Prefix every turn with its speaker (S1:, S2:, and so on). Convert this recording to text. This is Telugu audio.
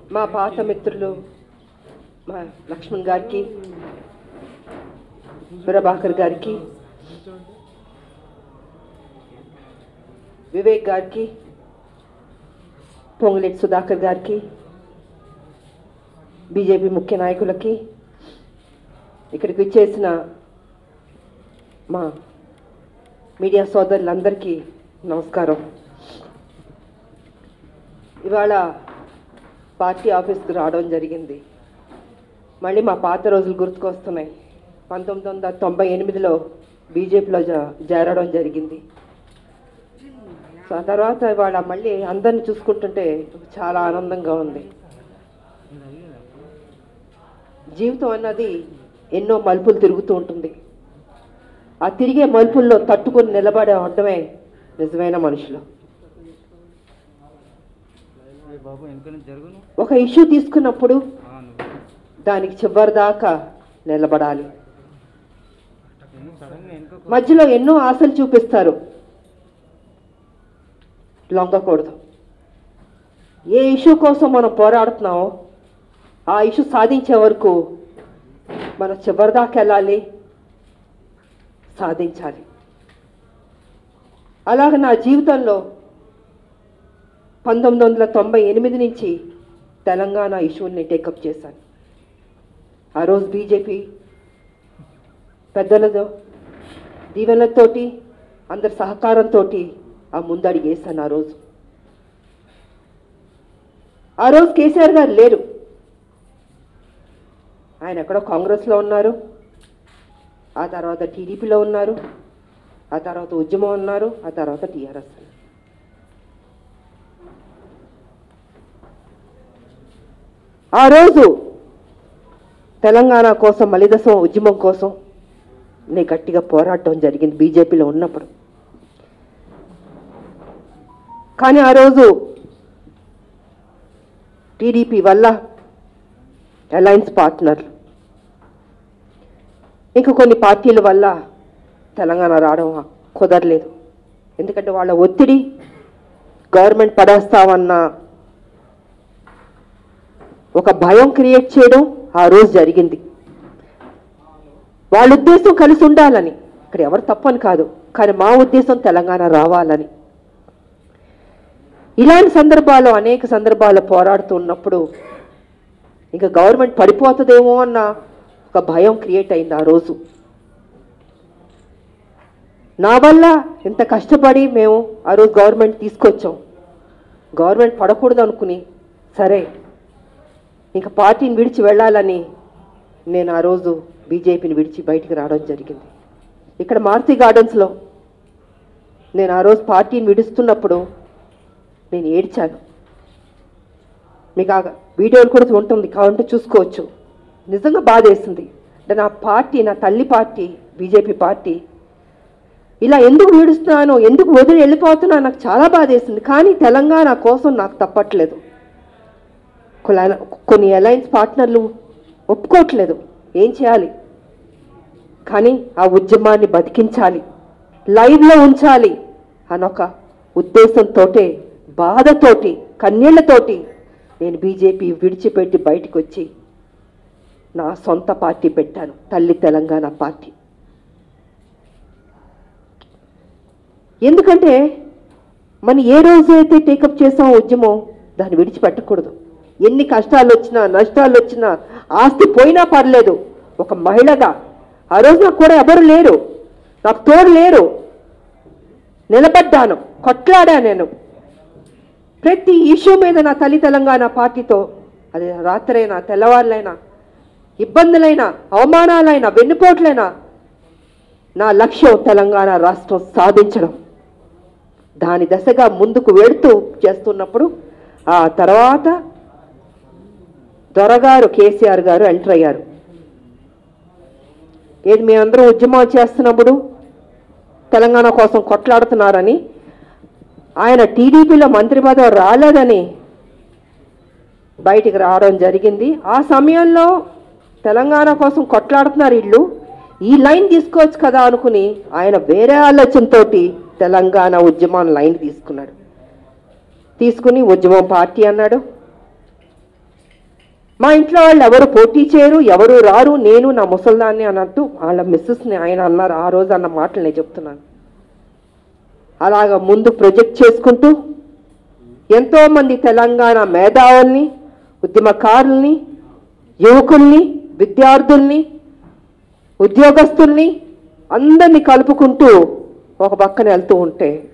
S1: మా పాత మిత్రులు మా లక్ష్మణ్ గారికి ప్రభాకర్ గారికి వివేక్ గారికి పొంగులేటి సుధాకర్ గారికి బీజేపీ ముఖ్య నాయకులకి ఇక్కడికి విచ్చేసిన మా మీడియా సోదరులందరికీ నమస్కారం ఇవాళ పార్టీ ఆఫీస్కి రావడం జరిగింది మళ్ళీ మా పాత రోజులు గుర్తుకొస్తున్నాయి పంతొమ్మిది వందల తొంభై ఎనిమిదిలో బీజేపీలో జా చేరడం జరిగింది సో ఆ తర్వాత ఇవాళ మళ్ళీ అందరిని చూసుకుంటుంటే చాలా ఆనందంగా ఉంది జీవితం అన్నది ఎన్నో మలుపులు తిరుగుతూ ఉంటుంది ఆ తిరిగే మలుపుల్లో తట్టుకొని నిలబడే ఉండమే నిజమైన మనుషులు
S2: ఏ బాబు వెనక నుంచి జరుగును
S1: ఒక ఇష్యూ తీసుకున్నప్పుడు
S2: ఆ, నువ్వు
S1: దానికి చివరి దాకా నిలబడాలి
S2: ఎందుకు సడన్గా వెనుక
S1: మధ్యలో ఎన్నో ఆశలు చూపిస్తారు లొంగకూడదు ఏ ఇష్యూ కోసం మనం పోరాడుతున్నామో ఆ ఇష్యూ సాధించే వరకు మనం చివరిదాకా వెళ్ళాలి సాధించాలి అలాగ నా జీవితంలో పంతొమ్మిది వందల తొంభై ఎనిమిది నుంచి తెలంగాణ ఇష్యూని టేకప్ చేశాను ఆ రోజు బీజేపీ పెద్దలతో దీవెనలతోటి అందరి సహకారంతో ఆ ముందడుగు వేశాను ఆ రోజు ఆ రోజు కేసీఆర్ గారు లేరు ఆయన ఎక్కడో కాంగ్రెస్లో ఉన్నారు ఆ తర్వాత టీడీపీలో ఉన్నారు ఆ తర్వాత ఉద్యమం ఉన్నారు ఆ తర్వాత టీఆర్ఎస్ ఆ రోజు తెలంగాణ కోసం మలిదశం ఉద్యమం కోసం నేను గట్టిగా పోరాడటం జరిగింది బీజేపీలో ఉన్నప్పుడు కానీ ఆ రోజు టీడీపీ వల్ల అలయన్స్ పార్ట్నర్లు ఇంకా కొన్ని పార్టీల వల్ల తెలంగాణ రావడం కుదరలేదు ఎందుకంటే వాళ్ళ ఒత్తిడి గవర్నమెంట్ పడేస్తామన్న ఒక భయం క్రియేట్ చేయడం ఆ రోజు జరిగింది వాళ్ళ ఉద్దేశం కలిసి ఉండాలని ఇక్కడ ఎవరు తప్పని కాదు కానీ మా ఉద్దేశం తెలంగాణ రావాలని ఇలాంటి సందర్భాల్లో అనేక సందర్భాల్లో పోరాడుతూ ఉన్నప్పుడు ఇంకా గవర్నమెంట్ పడిపోతుందేమో అన్న ఒక భయం క్రియేట్ అయింది ఆ రోజు నా వల్ల ఇంత కష్టపడి మేము ఆ రోజు గవర్నమెంట్ తీసుకొచ్చాం గవర్నమెంట్ పడకూడదు అనుకుని సరే ఇంకా పార్టీని విడిచి వెళ్ళాలని నేను ఆ రోజు బీజేపీని విడిచి బయటికి రావడం జరిగింది ఇక్కడ మారుతి గార్డెన్స్లో నేను ఆ రోజు పార్టీని విడుస్తున్నప్పుడు నేను ఏడ్చాను మీకు ఆ వీడియోలు కూడా ఉంటుంది కావాలంటే చూసుకోవచ్చు నిజంగా బాధ వేసింది అంటే నా పార్టీ నా తల్లి పార్టీ బీజేపీ పార్టీ ఇలా ఎందుకు వీడుస్తున్నానో ఎందుకు వదిలి వెళ్ళిపోతున్నా నాకు చాలా బాధ వేసింది కానీ తెలంగాణ కోసం నాకు తప్పట్లేదు కొల- కొన్ని అలయన్స్ పార్ట్నర్లు ఒప్పుకోవట్లేదు ఏం చేయాలి కానీ ఆ ఉద్యమాన్ని బతికించాలి లైవ్లో ఉంచాలి అనొక ఉద్దేశంతోటే బాధతోటి కన్నీళ్లతోటి నేను బీజేపీ విడిచిపెట్టి బయటకు వచ్చి నా సొంత పార్టీ పెట్టాను తల్లి తెలంగాణ పార్టీ ఎందుకంటే మనం ఏ రోజు అయితే టేకప్ చేసామో ఉద్యమం దాన్ని విడిచిపెట్టకూడదు ఎన్ని కష్టాలు వచ్చినా నష్టాలు వచ్చినా ఆస్తి పోయినా పర్లేదు ఒక మహిళగా ఆ రోజు నాకు కూడా ఎవరు లేరు నాకు తోడు లేరు నిలబడ్డాను కొట్లాడా నేను ప్రతి ఇష్యూ మీద నా తల్లి తెలంగాణ పార్టీతో అది రాత్రైనా తెల్లవారులైనా ఇబ్బందులైనా అవమానాలైనా వెన్నుపోట్లైనా నా లక్ష్యం తెలంగాణ రాష్ట్రం సాధించడం దాని దశగా ముందుకు వెళుతూ చేస్తున్నప్పుడు ఆ తర్వాత దొరగారు కేసీఆర్ గారు ఎంటర్ అయ్యారు ఏది మీ అందరూ ఉద్యమాలు చేస్తున్నప్పుడు తెలంగాణ కోసం కొట్లాడుతున్నారని ఆయన టీడీపీలో మంత్రి పదవి రాలేదని బయటికి రావడం జరిగింది ఆ సమయంలో తెలంగాణ కోసం కొట్లాడుతున్నారు ఇళ్ళు ఈ లైన్ తీసుకోవచ్చు కదా అనుకుని ఆయన వేరే ఆలోచనతోటి తెలంగాణ ఉద్యమం లైన్ తీసుకున్నాడు తీసుకుని ఉద్యమం పార్టీ అన్నాడు మా ఇంట్లో వాళ్ళు ఎవరు పోటీ చేయరు ఎవరు రారు నేను నా ముసల్దాన్ని అన్నట్టు వాళ్ళ మిస్సెస్ని ఆయన అన్నారు ఆ రోజు అన్న మాటలు నేను చెప్తున్నాను అలాగ ముందు ప్రొజెక్ట్ చేసుకుంటూ ఎంతో మంది తెలంగాణ మేధావుల్ని ఉద్యమకారుల్ని యువకుల్ని విద్యార్థుల్ని ఉద్యోగస్తుల్ని అందరినీ కలుపుకుంటూ ఒక పక్కన వెళ్తూ ఉంటే